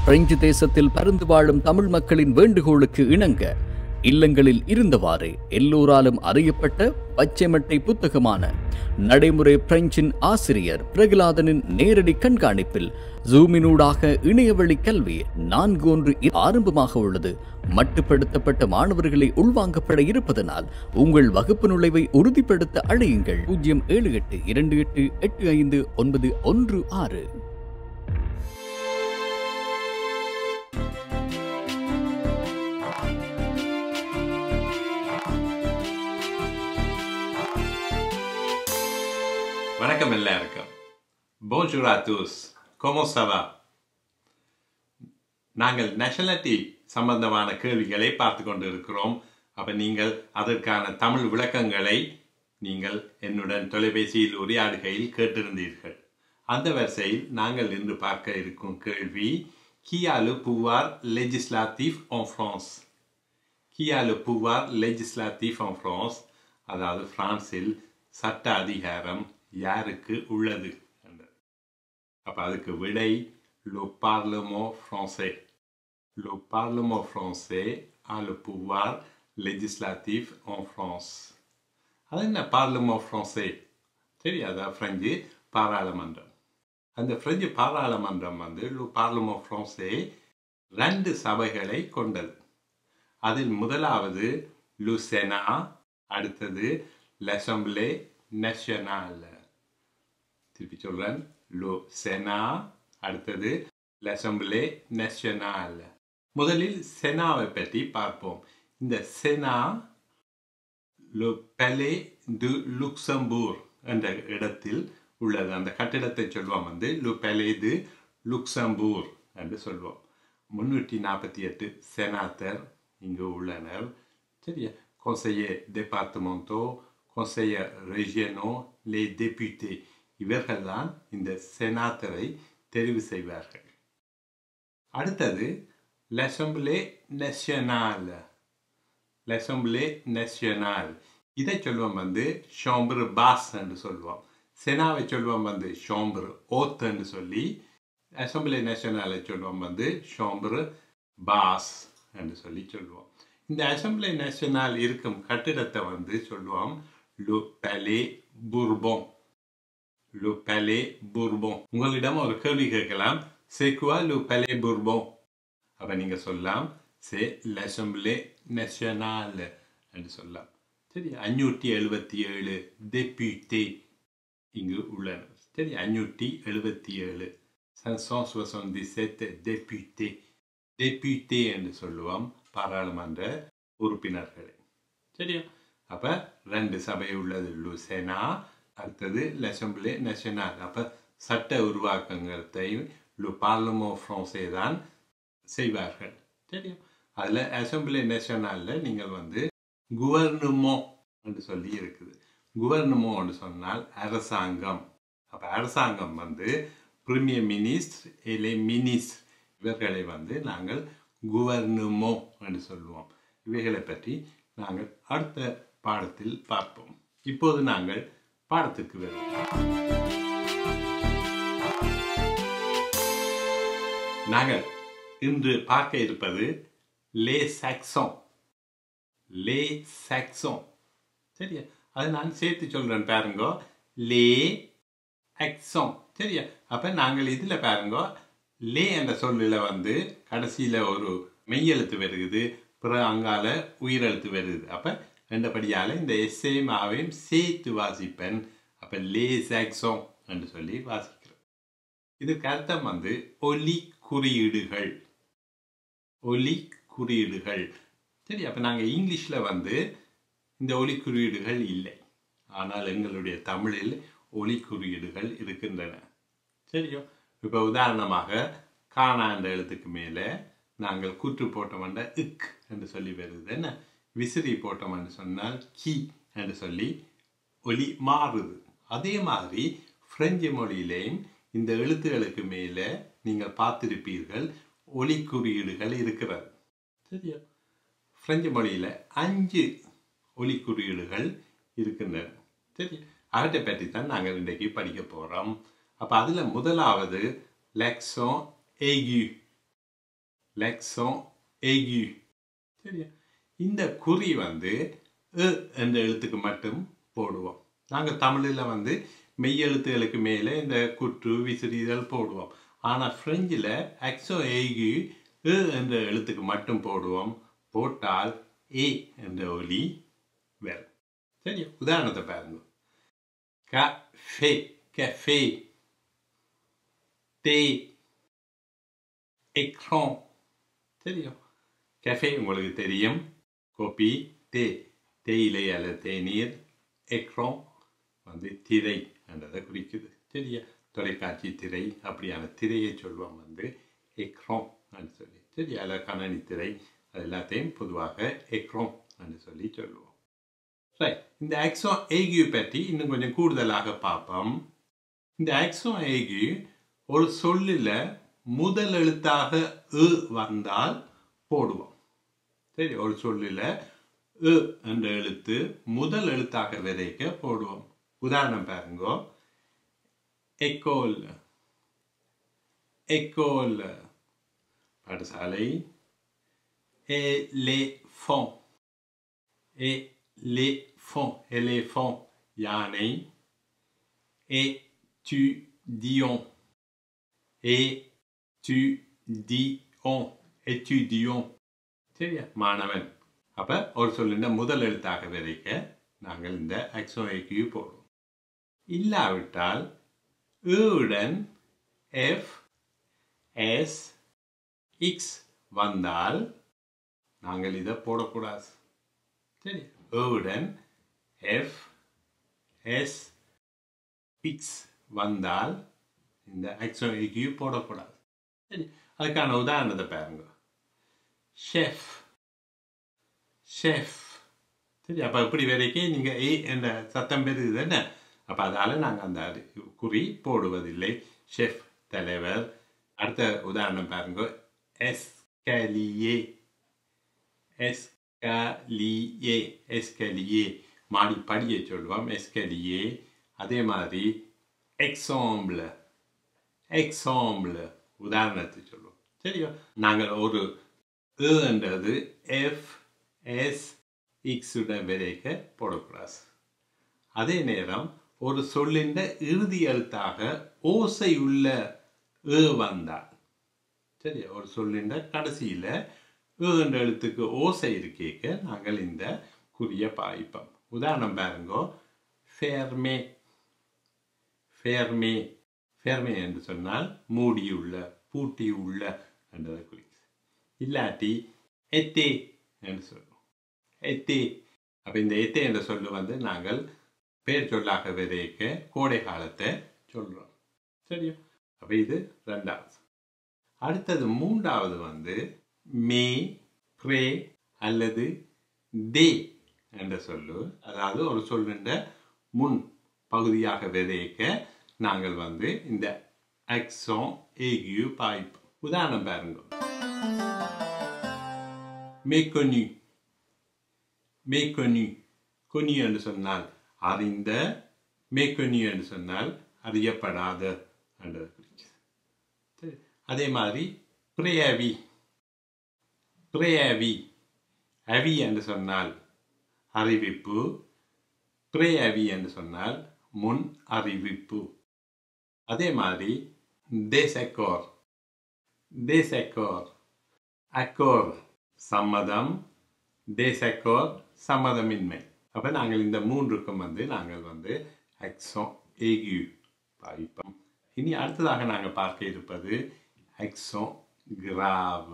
French தேசத்தில் பருந்து வாழும் தமிழ் மக்களின் வேண்டுகோளுக்கு இணங்க இல்லங்களில் இருந்தவாறே எல்லோராலும் அறியப்பட்ட பச்சைமட்டை புத்தகமான நடைமுறை பிரெஞ்சின் ஆசிரியர் பிரகலாதனின் நேரடி கண்காணிப்பில் ஜூமினூடாக இணையவழி கல்வி நான்கு ஒன்று இ- ஆரம்பமாக உள்ளது மட்டுப்படுத்தப்பட்ட மாணவர்களை உள்வாங்கப்பட இருப்பதனால் உங்கள் வகுப்பு நுழைவை உறுதிப்படுத்த அழையுங்கள் பூஜ்ஜியம் ஏழு எட்டு இரண்டு எட்டு எட்டு ஐந்து ஒன்பது ஒன்று ஆறு வணக்கம் எல்லாருக்கும் Bonjour à tous. Comment ça va? நாங்கள் நேஷனாலிட்டி சம்பந்தமான கேள்விகளை பார்த்து கொண்டிருக்கிறோம் அப்ப நீங்கள் அதற்கான தமிழ் விளக்கங்களை நீங்கள் என்னுடன் தொலைபேசியில் உரையாடுகையில் கேட்டிருந்தீர்கள் அந்த வரிசையில் நாங்கள் இன்று பார்க்க இருக்கும் கேள்வி qui a le pouvoir législatif en France qui a le pouvoir législatif en France அதாவது பிரான்சில் சட்ட அதிகாரம் யாருக்கு உள்ளது என்றது. அப்ப அதுக்கு விடை le parlement français le parlement français a le pouvoir législatif en France அது என்ன பார்லமெண்ட் ஃப்ரான்சே தெரியாதா பிரெஞ்சு பாராளுமன்றம் அந்த பிரெஞ்சு பாராளுமன்றம் வந்து பார்லமெண்ட் ஃப்ரான்சே ரெண்டு சபைகளை கொண்டது அதில் முதலாவது லுசெனா அடுத்தது l'Assemblée nationale திருப்பி சொல்றேன் லோ செனா அடுத்தது l'Assemblée nationale முதலில் செனாவை பற்றி பார்ப்போம் இந்த செனா le palais de Luxembourg என்ற இடத்தில் உள்ளது அந்த கட்டிடத்தை சொல்வோம் வந்து le palais de Luxembourg என்று சொல்வோம் முன்னூற்றி நாற்பத்தி எட்டு செனாத்தர் இங்கு உள்ளனர் சரியா conseillers départementaux conseillers régionaux les députés இவர்கள்தான் இந்த செனாத்தரை தெரிவு செய்வார்கள் அடுத்தது l'Assemblée nationale l'Assemblée nationale இதை சொல்வோம் வந்து ஷாம்பர் பாஸ் என்று சொல்வோம் செனாவை சொல்வோம் வந்து ஷாம்பர் ஓத் என்று சொல்லி அசம்பிளி நேஷனலை சொல்வோம் வந்து ஷாம்பர் பாஸ் என்று சொல்லி சொல்வோம் இந்த அசம்பிளி நேஷனல் இருக்கும் கட்டிடத்தை வந்து சொல்லுவோம் லு பலே புர்போன் லு பலே புர்போன் உங்களிடம் ஒரு கேள்வி கேட்கலாம் சேக்குவா லு பலே புர்போன் அப்ப நீங்க சொல்லலாம் சே l'Assemblée nationale என்று சொல்லலாம் சரி அஞ்சூற்றி எழுபத்தி ஏழு டெப்யூட்டே இங்கு உள்ளனர் சரி அஞ்சூற்றி எழுபத்தி ஏழு cinq soixante டெப்யூட்டே டெப்யூட்டே என்று சொல்லுவோம் பாராளுமன்ற உறுப்பினர்களை சரியா அப்ப ரெண்டு சபை உள்ளது லுசெனா அடுத்தது l'Assemblée nationale அப்ப சட்ட உருவாக்கங்களையும் லு பார்லமோ ஃப்ரான்சே தான் செய்வார்கள் தெரியும் அதில் அசம்பிளி நேஷனலில் நீங்கள் வந்து குவர்னுமோ என்று சொல்லி இருக்குது குவர்னுமோ என்று சொன்னால் அரசாங்கம் அப்போ அரசாங்கம் வந்து பிரிமியர் மினிஸ்டர் இல்லை மினிஸ்டர் இவர்களை வந்து நாங்கள் குவர்னுமோ என்று சொல்லுவோம் இவைகளை பற்றி நாங்கள் அடுத்த பாடத்தில் பார்ப்போம் இப்போது நாங்கள் பாடத்துக்கு வருவோம் நாங்கள் இன்று பார்க்க இருப்பது லே சாக்சோன் லே சாக்சோன் சரியா அது நான் சேர்த்து சொல்றேன் பாருங்க லே அக்சோன் சரியா அப்ப நாங்கள் இதுல பாருங்க லே என்ற சொல்லில வந்து கடைசியில ஒரு மெய்யெழுத்து வருகுது பிறகு அங்கால உயிரெழுத்து வருது அப்ப ரெண்டபடியால இந்த எஸ்ஏம் ஆவையும் சேர்த்து வாசிப்பேன் அப்ப லே சாக்சோன் என்று சொல்லி வாசிக்கிறேன் இதுக்கு அர்த்தம் வந்து ஒலி குறியீடுகள் ஒலி குறியீடுகள் சரி அப்போ நாங்கள் இங்கிலீஷில் வந்து இந்த ஒலி குறியீடுகள் இல்லை ஆனால் எங்களுடைய தமிழில் ஒலி குறியீடுகள் இருக்கின்றன சரியோ இப்போ உதாரணமாக காணா என்ற எழுத்துக்கு மேலே நாங்கள் கூற்று போட்டோம்னா இக் என்று சொல்லி வருது என்ன விசிறி போட்டோம்னு சொன்னால் கி என்று சொல்லி ஒலி மாறுது அதே மாதிரி பிரெஞ்சு மொழியிலேயும் இந்த எழுத்துகளுக்கு மேலே நீங்கள் பார்த்திருப்பீர்கள் ஒலி குறியீடுகள் இருக்கிறது சரியா பிரெஞ்சு மொழியில் அஞ்சு ஒலி குறியீடுகள் இருக்கின்றன சரி அவற்றை பற்றி தான் நாங்கள் இன்றைக்கு படிக்க போகிறோம் அப்போ அதில் முதலாவது லெக்ஸோ ஏகு l'accent aigu சரியா இந்த குறி வந்து எ என்ற எழுத்துக்கு மட்டும் போடுவோம் நாங்கள் தமிழில் வந்து மெய் எழுத்துகளுக்கு மேலே இந்த குற்று விசிறிதல் போடுவோம் ஆனால் ஃப்ரெஞ்சில் அக்ஸோ ஏகு எ என்ற எழுத்துக்கு மட்டும் போடுவோம் போட்டால் ஏ என்ற ஒலி வரும் சரியா உதாரணத்தை பாருங்க கஃபே கஃபே தே எக்ரான் தெரியும் கஃபே உங்களுக்கு தெரியும் கோபி தே தேயிலை அல்லது தேநீர் எக்ரான் வந்து திரை என்றதை குறிக்குது சரியா தொலைக்காட்சி திரை அப்படியான திரையை சொல்லுவோம் வந்து எக்ரான் என்று சொல்லி சரி அதில் கணனி திரை அது எல்லாத்தையும் பொதுவாக எக்ரான் என்று சொல்லி சொல்லுவோம் ரைட் இந்த ஆக்ஸோ ஏகியூ பற்றி இன்னும் கொஞ்சம் கூடுதலாக பார்ப்போம் இந்த ஆக்ஸோ ஏகியூ ஒரு சொல்லில் முதல் எழுத்தாக எ வந்தால் போடுவோம் சரி ஒரு சொல்லில் எ என்ற எழுத்து முதல் எழுத்தாக விதைக்க போடுவோம் உதாரணம் பாருங்க எக்கோல் எக்கோல் பாடசாலை éléphant éléphant éléphant யானை étudiant étudiant étudiant சரியா மாணவன் அப்ப ஒரு சொல்லுண்ட முதல் எழுத்தாக விதைக்க நாங்கள் இந்த எக்ஸோ ஏக்யூ போடுவோம் இல்லாவிட்டால் உடன் எஃப் எஸ் எக்ஸ் வந்தால் நாங்கள் இதை போடக்கூடாது சரி உடன் எஃப் எஸ் எக்ஸ் வந்தால் இந்த எக்ஸோ ஏக்யூ போடக்கூடாது சரி அதுக்கான உதாரணத்தை பாருங்க ஷெஃப் ஷெஃப் சரி அப்போ இப்படி வரைக்கும் நீங்கள் ஏ என்ற சத்தம் பெறுது தானே அப்போ அதால் நாங்கள் அந்த குறி போடுவதில்லை ஷெஃப் தலைவர் அடுத்த உதாரணம் பாருங்க எஸ்கலியே எஸ்கலியே எஸ்கலியே மாடி படியை சொல்லுவோம் எஸ்கலியே அதே மாதிரி எக்ஸாம்பிள் எக்ஸாம்பிள் உதாரணத்தை சொல்லுவோம் சரியா நாங்கள் ஒரு என்றது எஃப் எஸ் இக்ஸுடன் விதைக்க போடக்கூடாது அதே நேரம் ஒரு சொல்லின் இறுதி எழுத்தாக ஓசை உள்ள ஏ வந்தால் சரியா ஒரு சொல்லின் கடைசியில் ஏ என்ற எழுத்துக்கு ஓசை இருக்கேக்க நாங்கள் இந்த குறிய பாய்ப்போம் உதாரணம் பாருங்கோ ஃபேர்மே ஃபேர்மே ஃபேர்மே என்று சொன்னால் மூடியுள்ள பூட்டியுள்ள என்றதை குறிக்கும் இல்லாட்டி எத்தே என்று சொல்லுவோம் எத்தே அப்போ இந்த எத்தே என்ற சொல்லு வந்து நாங்கள் பேர் சொல்லாக விதைக்க கோடை காலத்தை சொல்கிறோம் சரியா அப்போ இது ரெண்டாவது அடுத்தது மூன்றாவது வந்து மே ப்ரே அல்லது தே என்ற சொல்லு அதாவது ஒரு சொல்லுன்ற முன் பகுதியாக விதைக்க நாங்கள் வந்து இந்த அக்ஸோன் ஏகியூ பாய்ப்பு உதாரணம் பாருங்க மேக்கொனி மேக்கொனி கொனி என்று சொன்னால் அறிந்த மேக்கொனி என்று சொன்னால் அறியப்படாத என்றது குறிக்கிறது அதே மாதிரி பிரேயவி பிரேயவி அவி என்று சொன்னால் அறிவிப்பு பிரேயவி என்று சொன்னால் முன் அறிவிப்பு அதே மாதிரி தேசக்கோர் தேசக்கோர் அக்கோர் சம்மதம் தேசக்கோர் சம்மதமின்மை அப்போ நாங்கள் இந்த மூன்றுக்கும் வந்து நாங்கள் வந்து அக்ஸோ ஏகியூ பாவிப்போம் இனி அடுத்ததாக நாங்கள் பார்க்க இருப்பது அக்ஸோ கிராவ்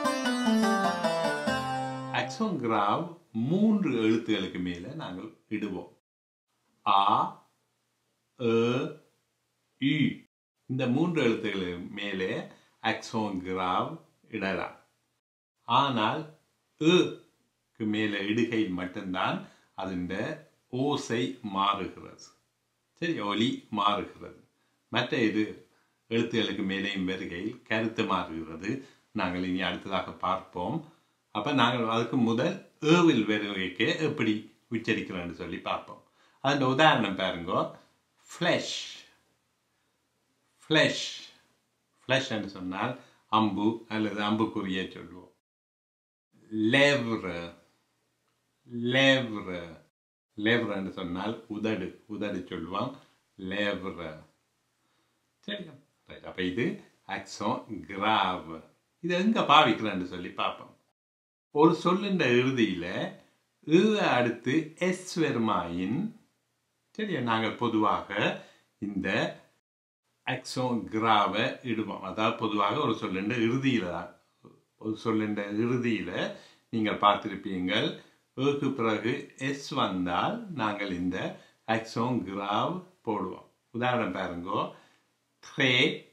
அக்ஸோ கிராவ் மூன்று எழுத்துகளுக்கு மேலே நாங்கள் இடுவோம் ஆ ஏ இ இந்த மூன்று எழுத்துக்களுக்கு மேலே அக்ஸோன் கிராவ் இடலாம் ஆனால் க்கு மேலே இடுகையில் மட்டும்தான் அதன் ஓசை மாறுகிறது சரி ஒலி மாறுகிறது மற்ற இது எழுத்துகளுக்கு மேலேயும் வருகையில் கருத்து மாறுகிறது நாங்கள் இனி அடுத்ததாக பார்ப்போம் அப்போ நாங்கள் அதுக்கு முதல் ஏவில் வருகைக்கு எப்படி உச்சரிக்கிறோம்னு சொல்லி பார்ப்போம் அதன் உதாரணம் பாருங்க ஃப்ளஷ் ஃப்ளஷ் ஃப்ளஷ் என்று சொன்னால் அம்பு அல்லது அம்புக்குறியை சொல்லுவோம் லெவ்ரு லெவ்ரு லெவ்ரன்னு சொன்னால் உதடு உதடு சொல்லுவோம் லெவ்ரு சரியா ரைட் அப்போ இது ஆக்சோன் கிராவ் இது எங்க பாவிக்கிறேன்னு சொல்லி பார்ப்போம் ஒரு சொல்லுன்ற இறுதியில் இ அடுத்து எஸ் வருமாயின் சரியா நாங்கள் பொதுவாக இந்த ஆக்சோன் கிராவை இடுவோம் அதாவது பொதுவாக ஒரு சொல்லுன்ற இறுதியில் தான் ஒரு சொல்லுன்ற இறுதியில் நீங்கள் பார்த்திருப்பீங்கள் ஏக்கு பிறகு எஸ் வந்தால் நாங்கள் இந்த ஆக்சோன் கிராவ் போடுவோம் உதாரணம் பாருங்கோ த்ரே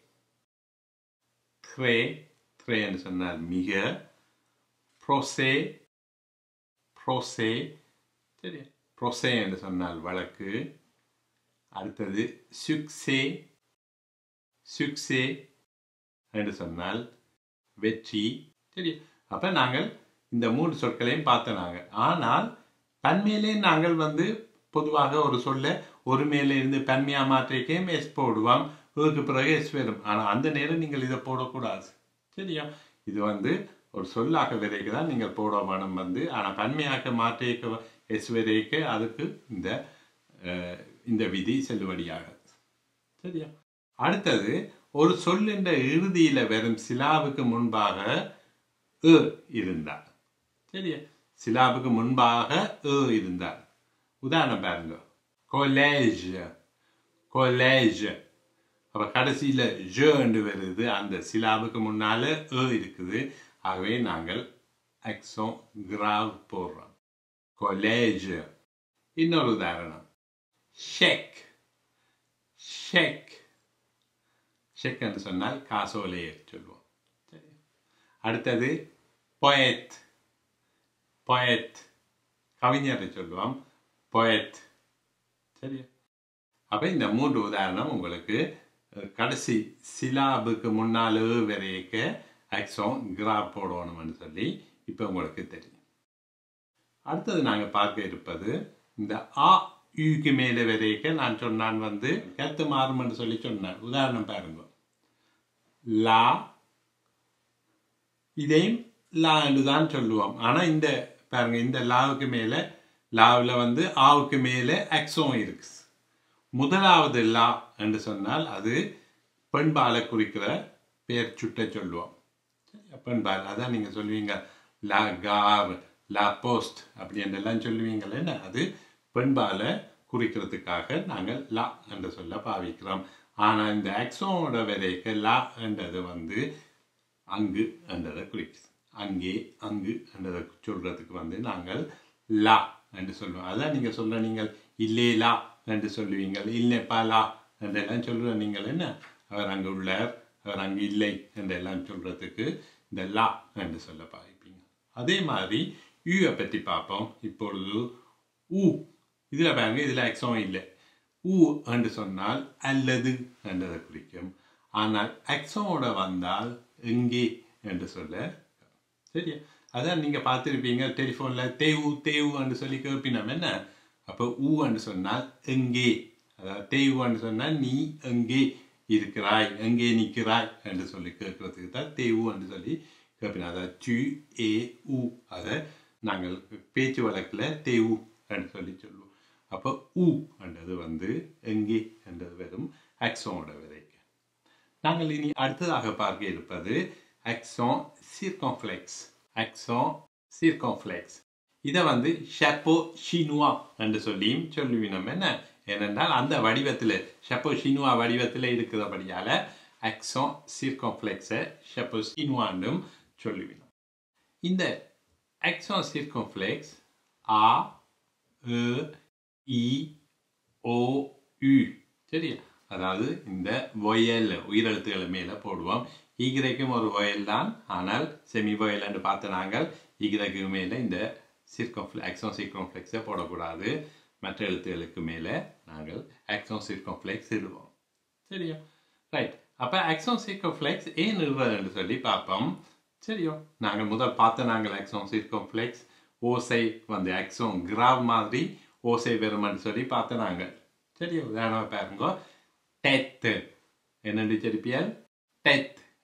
த்ரே த்ரே என்று சொன்னால் மிக ப்ரோசே ப்ரோசே சரி ப்ரோசே என்று சொன்னால் வழக்கு அடுத்தது சுக்சே சுக்சே என்று சொன்னால் வெற்றி சரி அப்போ நாங்கள் இந்த மூன்று சொற்களையும் பார்த்தோம் நாங்கள் ஆனால் பன்மையிலே நாங்கள் வந்து பொதுவாக ஒரு சொல்ல ஒரு மேலே இருந்து பன்மையா மாற்றிக்கையும் எஸ் போடுவோம் இதுக்கு பிறகு எஸ் வரும் ஆனால் அந்த நேரம் நீங்கள் இதை போடக்கூடாது சரியா இது வந்து ஒரு சொல்லாக்க விதைக்கு தான் நீங்கள் போட வேணும் வந்து ஆனால் பன்மையாக்க மாற்றிக்க எஸ் விதைக்கு அதுக்கு இந்த அஹ், இந்த விதி செல்லுபடியாகாது சரியா அடுத்தது ஒரு சொல்லின்ற இறுதியில வரும் சிலாவுக்கு முன்பாக ஏ இருந்தார் சரியா சிலாவுக்கு முன்பாக ஏ இருந்தார் உதாரணம் பாருங்க கொலேஜ் கொலேஜ் அப்ப கடைசியில ஜ என்று வருது அந்த சிலாவுக்கு முன்னால ஏ இருக்குது ஆகவே நாங்கள் அக்ஸோன் கிராவ் போடுறோம் கொலேஜ் இன்னொரு உதாரணம் ஷெக் ஷெக் ஷெக் என்று சொன்னால் காசோலையை சொல்லுவோம் சரி அடுத்தது பொயத் பொயத் கவிஞரை சொல்லுவோம் பொயத் சரி அப்ப இந்த மூன்று உதாரணம் உங்களுக்கு அஹ், கடைசி சிலாபுக்கு முன்னாலே வரையக்க அக்ஸோன் கிராப் போடணும்னு சொல்லி இப்போ உங்களுக்கு தெரியும் அடுத்தது நாங்கள் பார்க்க இருப்பது இந்த ஆ யுக்கு மேலே வரையக்க நான் சொன்னான் வந்து கருத்து மாறும்னு சொல்லி சொன்னேன் உதாரணம் பாருங்க லா இதையும் லா என்று தான் சொல்லுவோம் ஆனால் இந்த பாருங்க இந்த லாவுக்கு மேலே லாவில் வந்து ஆவுக்கு மேலே அக்ஸோம் இருக்கு முதலாவது லா என்று சொன்னால் அது பெண்பாலை குறிக்கிற பேர் சுட்ட சொல்லுவோம் சரியா? பெண்பால் அதான் நீங்கள் சொல்லுவீங்க லா கார் லா போஸ்ட் அப்படி என்றெல்லாம் சொல்லுவீங்களே என்ன அது பெண்பாலை குறிக்கிறதுக்காக நாங்கள் லா என்று சொல்ல பாவிக்கிறோம் ஆனால் இந்த அக்ஸோனோட விதைக்கு லா என்றது வந்து அங்கு என்றதை குறிக்குது அங்கே அங்கு என்றதை சொல்றதுக்கு வந்து நாங்கள் லா என்று சொல்லுவோம் அதான் நீங்க சொல்ற நீங்கள் இல்லே லா என்று சொல்லுவீங்க இல்லைப்பா லா என்றெல்லாம் சொல்ற நீங்கள் என்ன அவர் அங்கு உள்ளார் அவர் அங்கு இல்லை என்றெல்லாம் சொல்றதுக்கு இந்த லா என்று சொல்ல பாவிப்பீங்க அதே மாதிரி யூவை பற்றி பார்ப்போம் இப்பொழுது ஊ இதுல பாருங்க இதுல அக்ஸம் இல்லை ஊ என்று சொன்னால் அல்லது என்றதை குறிக்கும் ஆனால் அக்ஸமோட வந்தால் எங்கே என்று சொல்ல சரியா அதான் நீங்க பார்த்துருப்பீங்க டெலிஃபோன்ல தேவு தேவு என்று சொல்லி கேட்பினோம் என்ன அப்போ ஊ என்று சொன்னால் எங்கே அதாவது தேவு என்று சொன்னால் நீ எங்கே இருக்கிறாய் எங்கே நிற்கிறாய் என்று சொல்லி கேட்கறதுக்கு தான் தேவு என்று சொல்லி கேட்பினோம் அதாவது டு ஏ ஊ அதை நாங்கள் பேச்சு வழக்கில் தேவு என்று சொல்லி சொல்லுவோம் அப்போ ஊ என்றது வந்து எங்கே என்றது வெறும் அக்ஸோனோட விதைக்கு நாங்கள் இனி அடுத்ததாக பார்க்க இருப்பது அக்ஸோன் சீர்காம்ஃப்ளெக்ஸ் அக்ஸோன் சீர்காம்ஃப்ளெக்ஸ் இதை வந்து ஷப்போ ஷினுவா என்று சொல்லியும் சொல்லுவினோம் என்ன ஏனென்றால் அந்த வடிவத்தில் ஷப்போ ஷினுவா வடிவத்தில் இருக்கிறபடியால அக்ஸோன் சீர்காம்ஃப்ளெக்ஸை ஷப்போ ஷினுவாண்டும் சொல்லுவினோம் இந்த அக்ஸோன் சீர்காம்ஃப்ளெக்ஸ் ஆ எ இ ஓ யு சரியா அதாவது இந்த வொயல் உயிரெழுத்துக்களை மேலே போடுவோம் ஈகிரைக்கும் ஒரு வொயல் தான் ஆனால் செமி வொயல் என்று பார்த்த நாங்கள் ஈகிரைக்கு மேலே இந்த சிர்கோஃப்ளெ ஆக்சோன் சிர்கோஃப்ளெக்ஸை போடக்கூடாது மற்ற எழுத்துகளுக்கு மேலே நாங்கள் ஆக்சோன் சிர்கோஃப்ளெக்ஸ் இடுவோம் சரியா ரைட் அப்போ ஆக்சோன் சிர்கோஃப்ளெக்ஸ் ஏன் இடுறதுன்னு சொல்லி பார்ப்போம் சரியோ நாங்கள் முதல் பார்த்த நாங்கள் ஆக்சோன் சிர்கோஃப்ளெக்ஸ் ஓசை வந்து ஆக்சோன் கிராவ் மாதிரி ஓசை வெறுமன்னு சொல்லி பார்த்த நாங்கள் சரி உதாரணமாக பாருங்க டெத்து என்னென்று செடிப்பியல் டெத்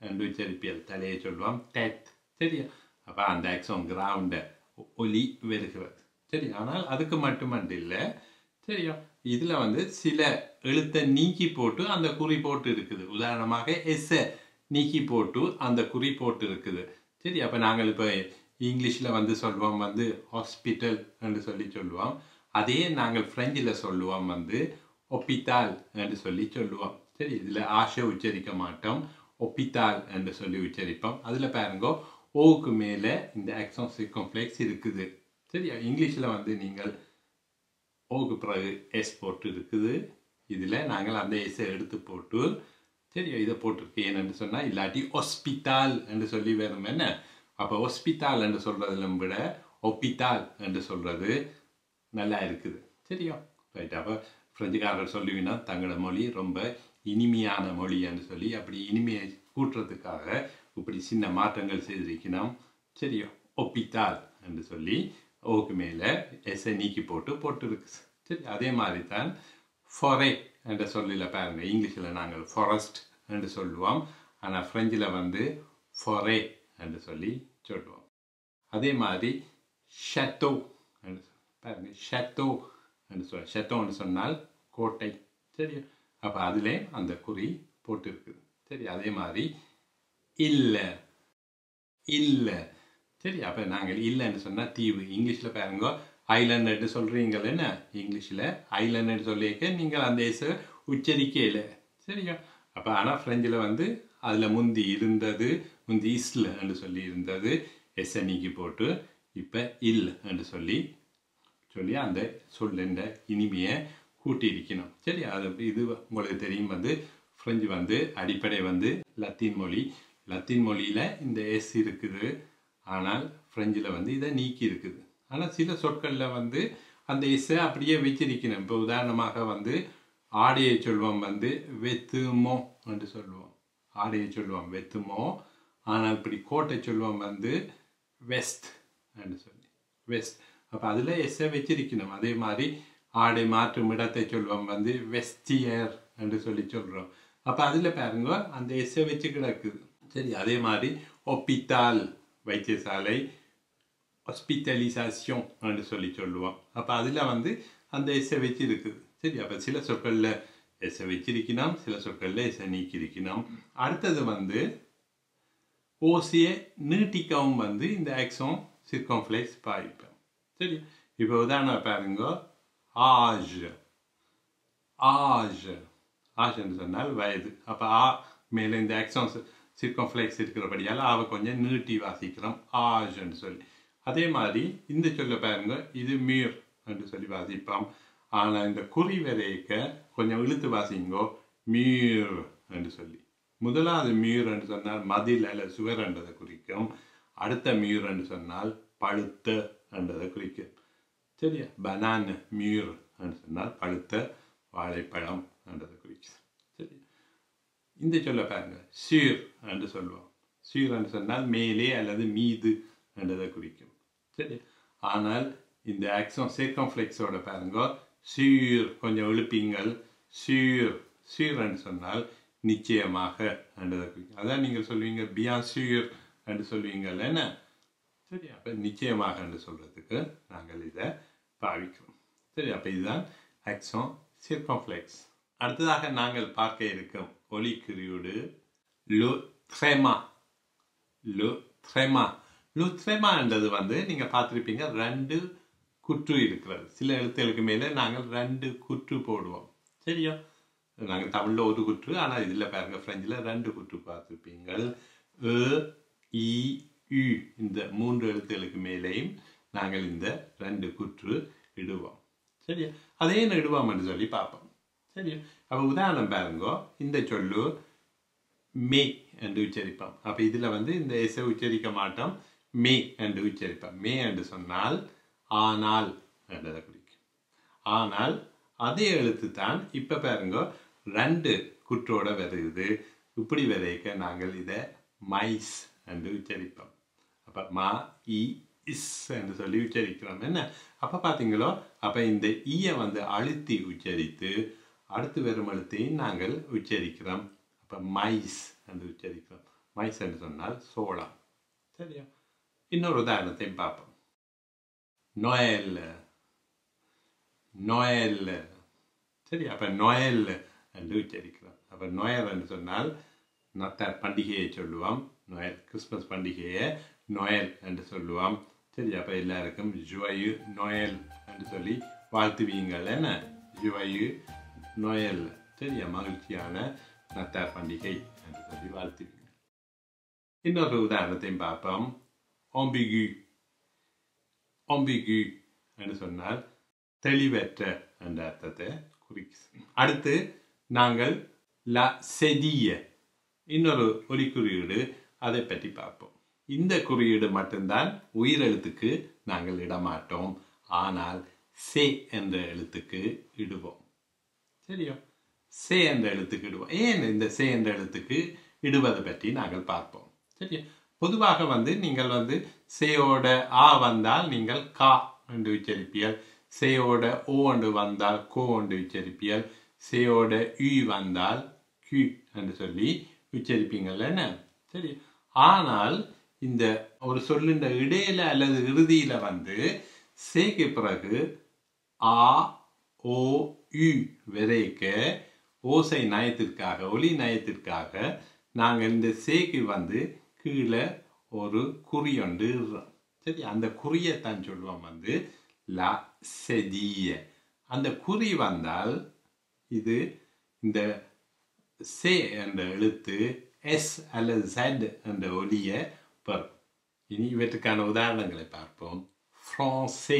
என்று உச்சரிப்பியல் தலையை சொல்லுவோம் டெத் சரியா அப்போ அந்த ஆக்சன் கிரவுண்ட ஒலி வருகிறது சரி ஆனால் அதுக்கு மட்டுமன்று இல்லை சரியா இதில் வந்து சில எழுத்தை நீக்கி போட்டு அந்த குறி போட்டு இருக்குது உதாரணமாக எஸ்ஸை நீக்கி போட்டு அந்த குறி போட்டு இருக்குது சரி அப்போ நாங்கள் இப்போ இங்கிலீஷில் வந்து சொல்லுவோம் வந்து ஹாஸ்பிட்டல் என்று சொல்லி சொல்லுவோம் அதே நாங்கள் ஃப்ரெஞ்சில் சொல்லுவோம் வந்து ஒப்பித்தால் என்று சொல்லி சொல்லுவோம் சரி இதில் ஆஷை உச்சரிக்க மாட்டோம் ஒப்பித்தால் என்று சொல்லி உச்சரிப்போம் அதில் பாருங்க ஓவுக்கு மேலே இந்த ஆக்சன் சிர்கம்ப்ளெக்ஸ் இருக்குது சரியா இங்கிலீஷில் வந்து நீங்கள் ஓக்கு பிறகு எஸ் போட்டு இருக்குது இதில் நாங்கள் அந்த எஸ்ஸை எடுத்து போட்டு சரியா இதை போட்டிருக்கு ஏன்னு சொன்னால் இல்லாட்டி ஹாஸ்பிட்டால் என்று சொல்லி வேணும் என்ன அப்போ ஹாஸ்பிட்டால் என்று சொல்கிறதுல விட ஒப்பித்தால் என்று சொல்கிறது நல்லா இருக்குது சரியா ரைட் அப்போ ஃப்ரெஞ்சுக்காரர் சொல்லுவீங்கன்னா தங்களோட மொழி ரொம்ப இனிமையான மொழி என்று சொல்லி அப்படி இனிமையை கூட்டுறதுக்காக இப்படி சின்ன மாற்றங்கள் செய்திருக்கணும் சரியா ஒப்பித்தால் என்று சொல்லி ஓக்கு மேலே எஸ்ஸை நீக்கி போட்டு போட்டுருக்கு சரி அதே மாதிரி தான் ஃபொரே என்ற சொல்லில் பாருங்கள் இங்கிலீஷில் நாங்கள் ஃபாரஸ்ட் என்று சொல்லுவோம் ஆனால் ஃப்ரெஞ்சில் வந்து ஃபொரே என்று சொல்லி சொல்லுவோம் அதே மாதிரி ஷட்டோ என்று பாருங்க ஷட்டோ என்று சொல் ஷட்டோ என்று சொன்னால் கோட்டை சரி அப்போ அதிலே அந்த குறி போட்டு இருக்குது சரி அதே மாதிரி இல்லை இல்லை சரி அப்போ நாங்கள் இல்லைன்னு சொன்னால் தீவு இங்கிலீஷில் பாருங்க ஐலண்டுன்னு சொல்கிறீங்கள் என்ன இங்கிலீஷில் ஐலண்டுன்னு சொல்லியிருக்க நீங்கள் அந்த எஸ் உச்சரிக்கையில் சரியா அப்போ ஆனால் ஃப்ரெஞ்சில் வந்து அதில் முந்தி இருந்தது முந்தி இஸ்ல என்று சொல்லி இருந்தது எஸ்ஸை நீக்கி போட்டு இப்போ இல் என்று சொல்லி சொல்லி அந்த சொல்லுன்ற இனிமையை கூட்டியிருக்கணும் சரி அது இது உங்களுக்கு தெரியும் வந்து ஃப்ரெஞ்சு வந்து அடிப்படை வந்து லத்தீன் மொழி லத்தீன் மொழியில் இந்த எஸ் இருக்குது ஆனால் ஃப்ரெஞ்சில் வந்து இதை நீக்கி இருக்குது ஆனால் சில சொற்களில் வந்து அந்த எஸ்ஸை அப்படியே வச்சிருக்கணும் இப்போ உதாரணமாக வந்து ஆடையை சொல்வோம் வந்து வெத்துமோ என்று சொல்லுவோம் ஆடையை சொல்லுவோம் வெத்துமோ ஆனால் இப்படி கோட்டை சொல்லுவோம் வந்து வெஸ்ட் என்று சொல்லி வெஸ்ட் அப்போ அதில் எஸ்ஸை வச்சிருக்கணும் அதே மாதிரி ஆடை மாற்றும் இடத்தை சொல்வோம் வந்து வெஸ்டியர் என்று சொல்லி சொல்கிறோம் அப்போ அதில் பாருங்க அந்த எஸ்ஸை வச்சு கிடக்குது சரி அதே மாதிரி ஒப்பித்தால் வைத்தியசாலை ஹாஸ்பிட்டலிசேஷன் என்று சொல்லி சொல்லுவோம் அப்போ அதில் வந்து அந்த எஸ்ஸை வச்சு இருக்குது சரி அப்போ சில சொற்களில் எஸ்ஸை வச்சிருக்கணும் சில சொற்களில் எஸ்ஸை நீக்கியிருக்கணும் அடுத்தது வந்து ஓசியை நீட்டிக்கவும் வந்து இந்த ஆக்சன் சிர்கம்ஃப்ளெக்ஸ் பாய்ப்பேன் சரி இப்போ உதாரணம் பாருங்க ஆஜ் ஆஜ் ஆஜ்னு சொன்னால் வயது அப்போ ஆ மேலே இந்த ஆக்சன் சிர்கம்ஃப்ளெக்ஸ் இருக்கிறபடியால் அவ கொஞ்சம் நீட்டி வாசிக்கிறோம் ஆஜ்னு சொல்லி அதே மாதிரி இந்த சொல்ல பாருங்க இது மீர் என்று சொல்லி வாசிப்போம் ஆனால் இந்த குறி வரைக்க கொஞ்சம் இழுத்து வாசிங்கோ மீர் என்று சொல்லி முதலாவது மியூர் என்று சொன்னால் மதில் அல்ல சுவர் என்றதை குறிக்கும் அடுத்த மியூர் என்று சொன்னால் பழுத்த என்றதை குறிக்கும் சரியா பனான் மியூர் என்று சொன்னால் பழுத்த வாழைப்பழம் என்றதை குறிக்கும் சரி இந்த சொல்ல பாருங்க சீர் என்று சொல்லுவோம் சீர் என்று சொன்னால் மேலே அல்லது மீது என்றதை குறிக்கும் சரி ஆனால் இந்த ஆக்சன் சேர்க்கம்ஃப்ளெக்ஸோட பாருங்க சீர் கொஞ்சம் எழுப்பிங்கள் சீர் சீர் என்று சொன்னால் நிச்சயமாக என்றதை குறிக்கும் அதான் நீங்கள் சொல்லுவீங்க பியான் சீர் என்று சொல்லுவீங்கல்ல என்ன சரி அப்போ நிச்சயமாக என்று சொல்கிறதுக்கு நாங்கள் இதை பாவிக்கிறோம் சரி அப்போ இதுதான் ஆக்சன் சிர்கம்ஃப்ளெக்ஸ் அடுத்ததாக நாங்கள் பார்க்க இருக்கும் ஒலி குறியீடு லு த்ரெமா லு த்ரெமா லு த்ரெமான்றது வந்து நீங்கள் பார்த்துருப்பீங்க ரெண்டு குற்று இருக்கிறது சில எழுத்துகளுக்கு மேலே நாங்கள் ரெண்டு குற்று போடுவோம் சரியா நாங்கள் தமிழில் ஒரு குற்று ஆனால் இதில் பாருங்க ஃப்ரெஞ்சில் ரெண்டு குற்று பார்த்துருப்பீங்கள் ஏ இ யு இந்த மூன்று எழுத்துகளுக்கு மேலேயும் நாங்கள் இந்த ரெண்டு குற்று இடுவோம் சரியா அதே இடுவோம் என்று சொல்லி பார்ப்போம் சரியா அப்போ உதாரணம் பாருங்க இந்த சொல்லு மே என்று உச்சரிப்போம் அப்போ இதில் வந்து இந்த எஸ்ஸை உச்சரிக்க மாட்டோம் மே என்று உச்சரிப்போம் மே என்று சொன்னால் ஆனால் என்றதை குறிக்கும் ஆனால் அதே எழுத்து தான் இப்போ பாருங்க ரெண்டு குற்றோட வருது இப்படி வரைக்க நாங்கள் இதை மைஸ் என்று உச்சரிப்போம் அப்போ மா இ இஸ் என்று சொல்லி உச்சரிக்கிறோம் என்ன அப்போ பார்த்தீங்களோ அப்போ இந்த ஈயை வந்து அழுத்தி உச்சரித்து அடுத்து வரும் எழுத்தையும் நாங்கள் உச்சரிக்கிறோம் அப்போ மைஸ் என்று உச்சரிக்கிறோம் மைஸ் என்று சொன்னால் சோளம் சரியா இன்னொரு உதாரணத்தையும் பார்ப்போம் நொயல் நொயல் சரி அப்போ நொயல் என்று உச்சரிக்கிறோம் அப்போ நொயல் என்று சொன்னால் நத்தார் பண்டிகையை சொல்லுவோம் நொயல் கிறிஸ்மஸ் பண்டிகையை நொயல் என்று சொல்லுவோம் சரி அப்போ எல்லாருக்கும் ஜுவயு நொயல் என்று சொல்லி வாழ்த்துவீங்கள் என்ன ஜுவயு நொயல் சரியா மகிழ்ச்சியான நத்தார் பண்டிகை என்று சொல்லி வாழ்த்துவீங்க இன்னொரு உதாரணத்தையும் பார்ப்போம் ஆம்பிகு ஆம்பிகு என்று சொன்னால் தெளிவற்ற என்ற அர்த்தத்தை குறிக்கும் அடுத்து நாங்கள் ல செடிய இன்னொரு ஒலி குறியீடு அதை பற்றி பார்ப்போம் இந்த குறியீடு மட்டும்தான் உயிரெழுத்துக்கு நாங்கள் இடமாட்டோம் ஆனால் சே என்ற எழுத்துக்கு இடுவோம் சரியா சே என்ற எழுத்துக்கு இடுவோம் ஏன் இந்த சே என்ற எழுத்துக்கு இடுவதை பற்றி நாங்கள் பார்ப்போம் சரியா பொதுவாக வந்து நீங்கள் வந்து சேயோட ஆ வந்தால் நீங்கள் கா என்று உச்சரிப்பீர்கள் சேயோட ஓ என்று வந்தால் கோ என்று உச்சரிப்பீர்கள் சேயோட யு வந்தால் கியூ என்று சொல்லி உச்சரிப்பீங்கள் என்ன சரி ஆனால் இந்த ஒரு சொல்லுன்ற இடையில அல்லது இறுதியில வந்து சேக்கு பிறகு ஆ ஓ யு வரைக்க ஓசை நயத்திற்காக ஒலி நயத்திற்காக நாங்கள் இந்த சேக்கு வந்து கீழே ஒரு குறி ஒன்று இடுறோம் சரி அந்த குறியைத்தான் சொல்லுவோம் வந்து லா செதிய அந்த குறி வந்தால் இது இந்த சே என்ற எழுத்து எஸ் அல்லது ஜெட் என்ற ஒலியை பெறும் இனி இவற்றுக்கான உதாரணங்களை பார்ப்போம் ஃப்ரான்சே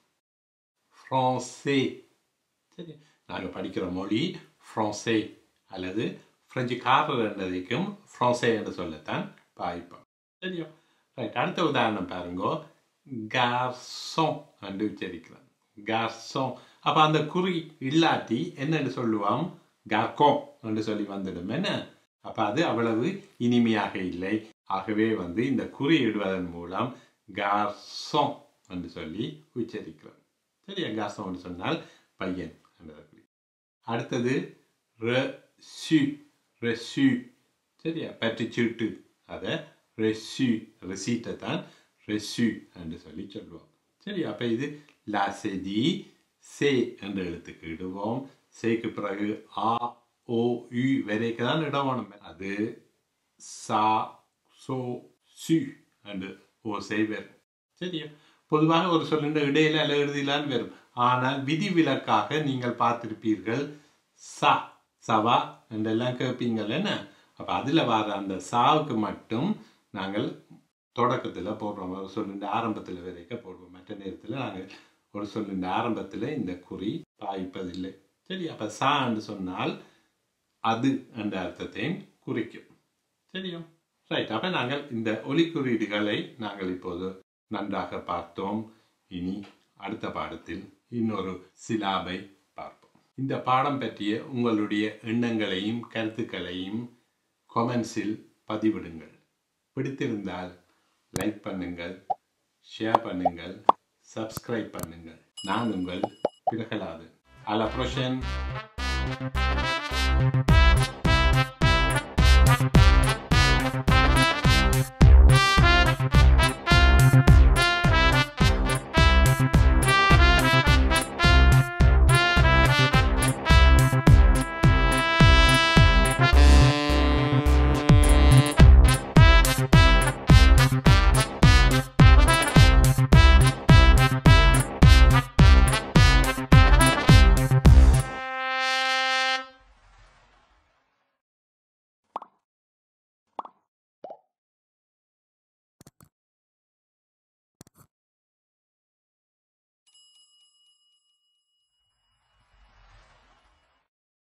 ஃப்ரான்சே சரி நாங்கள் படிக்கிற மொழி ஃப்ரான்சே அல்லது பிரெஞ்சுக்காரர் என்றதைக்கும் ஃப்ரான்சே என்று சொல்லத்தான் பாய்ப்போம் சரியா ரைட் அடுத்த உதாரணம் பாருங்க கார்சோன் என்று உச்சரிக்கிறோம் கார்சோன் அப்போ அந்த குறி இல்லாட்டி என்னன்னு சொல்லுவோம் கார்கோம் என்று சொல்லி வந்துடும் என்ன அப்போ அது அவ்வளவு இனிமையாக இல்லை ஆகவே வந்து இந்த குறி இடுவதன் மூலம் கார்சோன் என்று சொல்லி உச்சரிக்கிறோம் சரியா கார்சோன் என்று சொன்னால் பையன் என்ற குறி அடுத்தது ரெசு ரெசு சரியா பற்றி சீட்டு அதை ரெசு ரெசீட்டை தான் ரெசு என்று சொல்லி சொல்லுவோம் சரி அப்போ இது லாசெதி சே என்ற எழுத்துக்கு இடுவோம் சேக்கு பிறகு ஆ ஓ யு வரைக்கு தான் இடவணும் அது சா சோ சு என்று ஓ செய்வர் சரியா பொதுவாக ஒரு சொல்லுன்ற இடையில அல்ல இறுதியிலான்னு வரும் ஆனால் விதிவிலக்காக நீங்கள் பார்த்திருப்பீர்கள் சா சவா என்றெல்லாம் கேட்பீங்கள் என்ன அப்போ அதில் வர அந்த சாவுக்கு மட்டும் நாங்கள் தொடக்கத்தில் போடுறோம் ஒரு சொல்லுண்ட ஆரம்பத்தில் வரைக்கும் போடுவோம் மற்ற நேரத்தில் நாங்கள் ஒரு சொல்லுண்ட ஆரம்பத்தில் இந்த குறி பாய்ப்பதில்லை சரி அப்போ சா என்று சொன்னால் அது என்ற அர்த்தத்தையும் குறிக்கும் சரியா ரைட் அப்போ நாங்கள் இந்த ஒலி குறியீடுகளை நாங்கள் இப்போது நன்றாக பார்த்தோம் இனி அடுத்த பாடத்தில் இன்னொரு சிலாபை பார்ப்போம் இந்த பாடம் பற்றிய உங்களுடைய எண்ணங்களையும் கருத்துக்களையும் கொமெண்ட்ஸில் பதிவிடுங்கள் பிடித்திருந்தால் லைக் பண்ணுங்கள் ஷேர் பண்ணுங்கள் சப்ஸ்கிரைப் பண்ணுங்கள் நான் உங்கள் பிரகலாதன் À la prochaine.